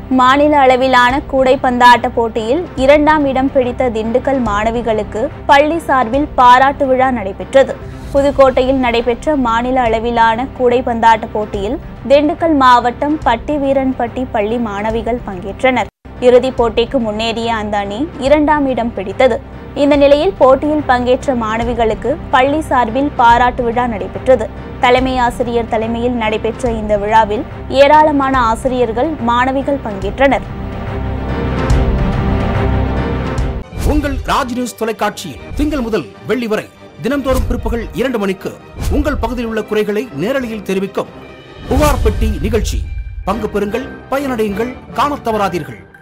மாநில அளவிலான கூடைப்பந்தாட்ட போட்டியில் இரண்டாம் இடம் பிடித்த திண்டுக்கல் மாணவிகளுக்கு பள்ளி சார்பில் பாராட்டு விழா நடைபெற்றது புதுக்கோட்டையில் நடைபெற்ற மாநில அளவிலான கூடைப்பந்தாட்ட போட்டியில் திண்டுக்கல் மாவட்டம் பட்டிவீரன்பட்டி பள்ளி மாணவிகள் பங்கேற்றனர் இறுதிப் போட்டிக்கு முன்னேறிய அந்த அணி இரண்டாம் இடம் பிடித்தது இந்த நிலையில் போட்டியில் பங்கேற்ற மாணவிகளுக்கு பள்ளி சார்பில் பாராட்டு விழா நடைபெற்றது தலைமை ஆசிரியர் தலைமையில் நடைபெற்ற இந்த விழாவில் ஏராளமான ஆசிரியர்கள் மாணவிகள் பங்கேற்றனர் உங்கள் ராஜ் நியூஸ் தொலைக்காட்சியில் திங்கள் முதல் வெள்ளி வரை தினம்தோறும் பிற்பகல் இரண்டு மணிக்கு உங்கள் பகுதியில் உள்ள குறைகளை நேரலையில் தெரிவிக்கும் புகார் பெட்டி நிகழ்ச்சி பங்கு பெறுங்கள் பயனடையுங்கள் காணத் தவறாதீர்கள்